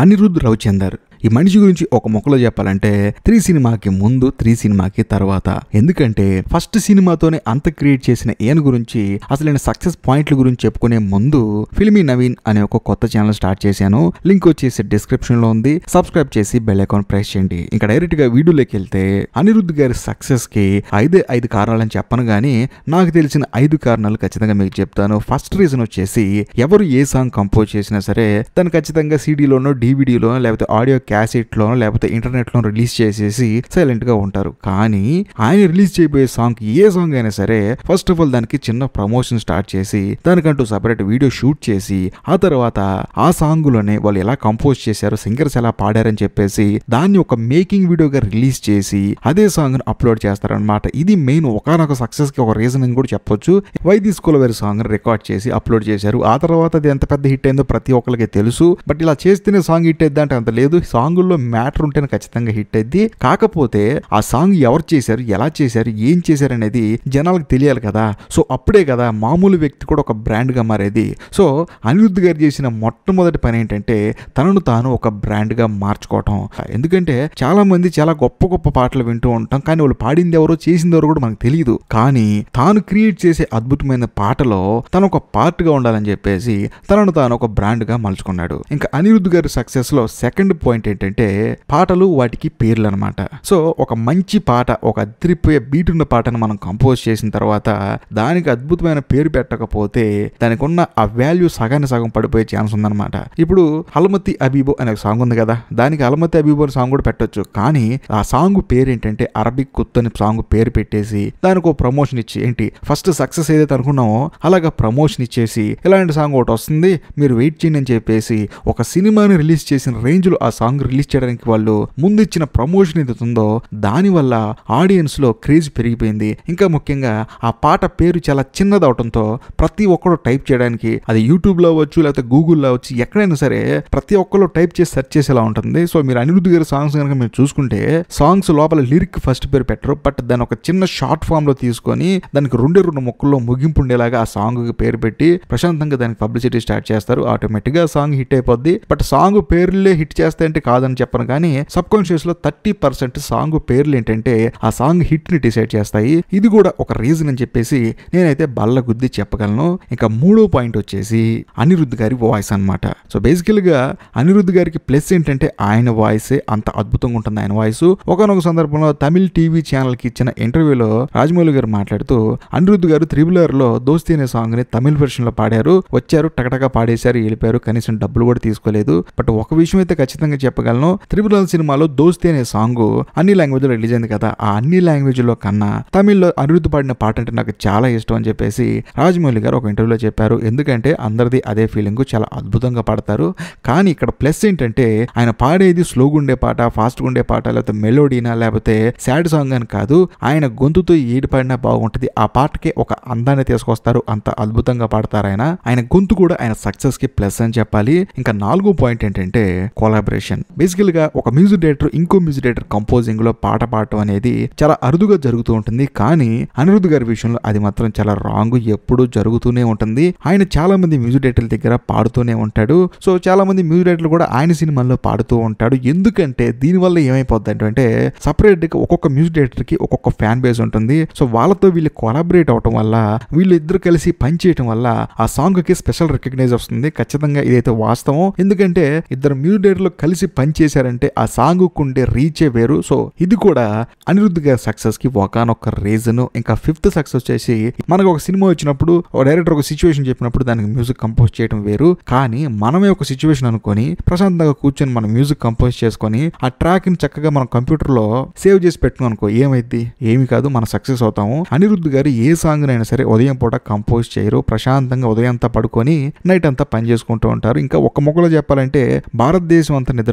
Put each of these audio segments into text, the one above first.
అనిరుద్ధ్ రవిచందర్ ఈ మనిషి గురించి ఒక మొక్కలో చెప్పాలంటే త్రీ సినిమాకి ముందు త్రీ సినిమాకి తర్వాత ఎందుకంటే ఫస్ట్ సినిమాతోనే అంత క్రియేట్ చేసిన ఈయన గురించి అసలు నేను సక్సెస్ పాయింట్ల గురించి చెప్పుకునే ముందు ఫిల్మీ నవీన్ అనే ఒక కొత్త ఛానల్ స్టార్ట్ చేశాను లింక్ వచ్చేసి డిస్క్రిప్షన్ లో ఉంది సబ్స్క్రైబ్ చేసి బెల్ అకౌంట్ ప్రెస్ చేయండి ఇంకా డైరెక్ట్ గా వీడియోలోకి వెళ్తే అనిరుద్ధ్ గారి సక్సెస్ కి ఐదే ఐదు కారణాలని చెప్పను గానీ నాకు తెలిసిన ఐదు కారణాలు ఖచ్చితంగా మీకు చెప్తాను ఫస్ట్ రీజన్ వచ్చేసి ఎవరు ఏ సాంగ్ కంపోజ్ చేసినా సరే దాన్ని ఖచ్చితంగా సీడీలోనో డీవీడీలోనో లేకపోతే ఆడియో క్యాసెట్లోనో లేకపోతే ఇంటర్నెట్లో రిలీజ్ చేసేసి సైలెంట్ గా ఉంటారు కానీ ఆయన రిలీజ్ చేయబోయే సాంగ్ ఏ సాంగ్ అయినా సరే ఫస్ట్ ఆఫ్ ఆల్ దానికి చిన్న ప్రమోషన్ స్టార్ట్ చేసి దానికంటూ సపరేట్ వీడియో షూట్ చేసి ఆ తర్వాత ఆ సాంగ్ లోనే వాళ్ళు ఎలా కంపోజ్ చేశారు సింగర్స్ ఎలా పాడారని చెప్పేసి దాన్ని ఒక మేకింగ్ వీడియోగా రిలీజ్ చేసి అదే సాంగ్ ని అప్లోడ్ చేస్తారనమాట ఇది మెయిన్ ఒకనొక సక్సెస్ కి ఒక రీజన్ అని కూడా చెప్పొచ్చు వైది స్కూల్ వేరే సాంగ్ రికార్డ్ చేసి అప్లోడ్ చేశారు ఆ తర్వాత అది ఎంత పెద్ద హిట్ అయిందో ప్రతి ఒక్కరికి తెలుసు బట్ ఇలా చేస్తేనే సాంగ్ హిట్ అయింది అంటే అంత లేదు సాంగుల్లో మ్యాటర్ ఉంటేనే ఖచ్చితంగా హిట్ అయింది కాకపోతే ఆ సాంగ్ ఎవరు చేశారు ఎలా చేశారు ఏం చేశారు అనేది జనాలకు తెలియాలి కదా సో అప్పుడే కదా మామూలు వ్యక్తి కూడా ఒక బ్రాండ్ గా మారేది సో అనిరుద్ధ్ గారు చేసిన మొట్టమొదటి పని ఏంటంటే తనను తాను ఒక బ్రాండ్ గా మార్చుకోవటం ఎందుకంటే చాలా మంది చాలా గొప్ప గొప్ప పాటలు వింటూ ఉంటాం కానీ వాళ్ళు పాడింది ఎవరో చేసింది ఎవరో కూడా మనకు తెలియదు కానీ తాను క్రియేట్ చేసే అద్భుతమైన పాటలో తను ఒక పార్ట్ గా ఉండాలని చెప్పేసి తనను తాను ఒక బ్రాండ్ గా మలుచుకున్నాడు ఇంకా అనిరుద్ధ్ గారి సక్సెస్ లో సెకండ్ పాయింట్ ఏంటంటే పాటలు వాటికి పేర్లు అనమాట సో ఒక మంచి పాట ఒక అదిరిపోయే బీట్ ఉన్న పాటను మనం కంపోజ్ చేసిన తర్వాత దానికి అద్భుతమైన పేరు పెట్టకపోతే దానికి ఉన్న ఆ వాల్యూ సగాన్ని సగం పడిపోయే ఛాన్స్ ఉందన్నమాట ఇప్పుడు హలమతి అబీబో అనే సాంగ్ ఉంది కదా దానికి హలమతి అబీబో అనే సాంగ్ కూడా పెట్టొచ్చు కానీ ఆ సాంగ్ పేరు ఏంటంటే అరబిక్ కుత్ అని సాంగ్ పేరు పెట్టేసి దానికి ఒక ప్రమోషన్ ఇచ్చి ఏంటి ఫస్ట్ సక్సెస్ ఏదైతే అనుకున్నామో అలాగా ప్రమోషన్ ఇచ్చేసి ఇలాంటి సాంగ్ ఒకటి వస్తుంది మీరు వెయిట్ చేయండి అని చెప్పేసి ఒక సినిమాని రిలీజ్ చేసిన రేంజ్ లో ఆ సాంగ్ రిలీజ్ చేయడానికి వాళ్ళు ముందు ఇచ్చిన ప్రమోషన్ ఏదైతే ఉందో దానివల్ల ఆడియన్స్ లో క్రేజ్ పెరిగిపోయింది ఇంకా ముఖ్యంగా ఆ పాట పేరు చాలా చిన్నది అవడంతో ప్రతి ఒక్కరు టైప్ చేయడానికి అది యూట్యూబ్ లో అవ్వచ్చు లేకపోతే గూగుల్లో అవ్వచ్చు ఎక్కడైనా సరే ప్రతి ఒక్కరు టైప్ చేసి సెర్చ్ చేసేలా ఉంటుంది సో మీరు అనిరుద్ధ్ గారి సాంగ్స్ కనుక మీరు చూసుకుంటే సాంగ్స్ లోపల లిరిక్ ఫస్ట్ పేరు పెట్టరు బట్ దాని ఒక చిన్న షార్ట్ ఫామ్ లో తీసుకొని దానికి రెండే రెండు మొక్కల్లో ముగింపు ఉండేలాగా ఆ సాంగ్ కి పేరు పెట్టి ప్రశాంతంగా దానికి పబ్లిసిటీ స్టార్ట్ చేస్తారు ఆటోమేటిక్ గా సాంగ్ హిట్ అయిపోద్ది బట్ సాంగ్ పేర్లే హిట్ చేస్తాయంటే కాదని చెప్పను కానీ సబ్ కాన్షియస్ లో థర్టీ పర్సెంట్ సాంగ్ పేర్లు ఏంటంటే ఆ సాంగ్ హిట్ ని డిసైడ్ చేస్తాయి ఇది కూడా ఒక రీజన్ అని చెప్పేసి నేనైతే బల్ల గుద్ది చెప్పగలను ఇంకా మూడో పాయింట్ వచ్చేసి అనిరుద్ధ్ గారి వాయిస్ అన్నమాట సో బేసికల్ గా అనిరుద్ధ్ గారికి ప్లస్ ఏంటంటే ఆయన వాయిస్ అంత అద్భుతంగా ఉంటుంది ఆయన వాయిస్ ఒకనొక సందర్భంలో తమిళ్ టీవీ ఛానల్ కి ఇచ్చిన ఇంటర్వ్యూలో రాజమౌళి గారు మాట్లాడుతూ అనిరుద్ధ్ గారు త్రిబులర్ లో దోస్తి అనే సాంగ్ ని తమిళ్ వెర్షన్ లో పాడారు వచ్చారు టకటగా పాడేశారు వెళ్ళిపోయారు కనీసం డబ్బులు కూడా తీసుకోలేదు బట్ ఒక విషయం అయితే ఖచ్చితంగా చెప్పగలను త్రిబులర్ సినిమాలో దోస్తి అనే సాంగ్ అన్ని లాంగ్వేజ్ లో రిలీజ్ అయింది కదా ఆ అన్ని లాంగ్వేజ్ లో కన్నా తమిళ్లో అనిరుద్ధ్ పాడిన పాట అంటే నాకు చాలా ఇష్టం అని చెప్పేసి రాజమౌళి గారు ఒక ఇంటర్వ్యూలో చెప్పారు ఎందుకంటే అందరిది అదే ఫీలింగ్ చాలా అద్భుతంగా పాడతారు కానీ ఇక్కడ ప్లస్ ఏంటంటే ఆయన పాడేది స్లోగా ఉండే పాట ఫాస్ట్గా ఉండే పాట లేకపోతే మెలోడీనా లేకపోతే సాడ్ సాంగ్ అని కాదు ఆయన గొంతుతో ఏది పాడినా బాగుంటుంది ఆ పాటకి ఒక అందాన్ని తీసుకొస్తారు అంత అద్భుతంగా పాడతారు ఆయన ఆయన గొంతు కూడా ఆయన సక్సెస్ కి ప్లస్ అని చెప్పాలి ఇంకా నాలుగో పాయింట్ ఏంటంటే కొలాబరేషన్ బేసికల్ గా ఒక మ్యూజిక్ డైరెక్టర్ ఇంకో మ్యూజిక్ డైరెక్టర్ కంపోజింగ్ లో పాట పాడటం అనేది చాలా అరుదుగా జరుగుతూ ఉంటుంది కానీ అనిరుద్ధ్ గారి విషయంలో అది మాత్రం చాలా రాంగ్ ఎప్పుడూ జరుగుతూనే ఉంటుంది ఆయన చాలా మంది మ్యూజిక్ డైరెక్టర్ల దగ్గర పాడుతూనే ఉంటాడు సో చాలా మంది మ్యూజిక్ డైరెక్టర్లు కూడా ఆయన సినిమాల్లో పాడుతూ ఉంటాడు ఎందుకంటే దీనివల్ల ఏమైపోద్ది అంటే సపరేట్ గా ఒక్కొక్క మ్యూజిక్ డైరెక్టర్ కి ఒక్కొక్క ఫ్యాన్ బేస్ ఉంటుంది సో వాళ్ళతో వీళ్ళు కొలాబరేట్ అవటం వల్ల వీళ్ళు ఇద్దరు కలిసి పని చేయటం వల్ల ఆ సాంగ్ కి స్పెషల్ రికగ్నైజ్ వస్తుంది ఖచ్చితంగా ఇదైతే వాస్తవం ఎందుకంటే ఇద్దరు మ్యూజిక్ డైరెక్టర్లు కలిసి పని చేశారంటే ఆ సాంగ్ ఉండే రీచే వేరు సో ఇది కూడా అనిరుద్ధ్ గారి సక్సెస్ కి ఒకనొక రీజన్ ఇంకా ఫిఫ్త్ సక్సెస్ వచ్చేసి మనకు ఒక సినిమా వచ్చినప్పుడు ఒక డైరెక్టర్ ఒక సిచ్యువేషన్ చెప్పినప్పుడు దానికి మ్యూజిక్ కంపోజ్ చేయడం వేరు కానీ మనమే ఒక సిచ్యువేషన్ అనుకొని ప్రశాంతంగా కూర్చొని మనం మ్యూజిక్ కంపోజ్ చేసుకొని ఆ ట్రాక్ ని చక్కగా మనం కంప్యూటర్ లో సేవ్ చేసి పెట్టుకున్నాం అనుకో ఏమైద్ది ఏమి కాదు మనం సక్సెస్ అవుతాము అనిరుద్ధ్ గారు ఏ సాంగ్ అయినా సరే ఉదయం పూట కంపోజ్ చేయరు ప్రశాంతంగా ఉదయం అంతా పడుకొని నైట్ అంతా పని చేసుకుంటూ ఉంటారు ఇంకా ఒక మొక్కలో చెప్పాలంటే భారతదేశం అంతా నిద్రపోయి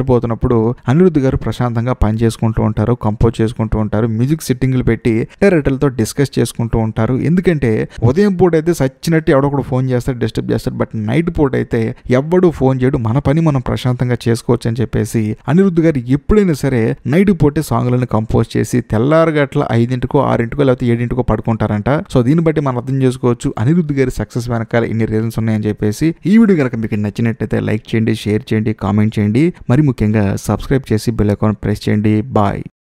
నిద్రపోతున్నప్పుడు అనిరుద్ధ్ గారు ప్రశాంతంగా పని చేసుకుంటూ ఉంటారు కంపోజ్ చేసుకుంటూ ఉంటారు మ్యూజిక్ సిట్టింగ్లు పెట్టి డైరెక్టర్లతో డిస్కస్ చేసుకుంటూ ఉంటారు ఎందుకంటే ఉదయం పూట అయితే సచ్చినట్టు ఎవడొకడు ఫోన్ చేస్తాడు డిస్టర్బ్ చేస్తాడు బట్ నైట్ పూట అయితే ఎవ్వడు ఫోన్ చేయడు మన పని మనం ప్రశాంతంగా చేసుకోవచ్చు అని చెప్పేసి అనిరుద్ధ్ గారు ఎప్పుడైనా సరే నైట్ పూటే సాంగ్లను కంపోజ్ చేసి తెల్లారగట్ల ఐదింటికో ఆరింటికో లేకపోతే ఏడింటికో పడుకుంటారంట సో దీన్ని బట్టి మనం అర్థం చేసుకోవచ్చు అనిరుద్ధ్ గారి సక్సెస్ వెనకాల ఇన్ని రీజన్స్ ఉన్నాయని చెప్పేసి ఈ వీడియో కనుక మీకు నచ్చినట్టయితే లైక్ చేయండి షేర్ చేయండి కామెంట్ చేయండి మరి ముఖ్యంగా సబ్స్క్రైబ్ చేసి బెల్ అకౌంట్ ప్రెస్ చేయండి బాయ్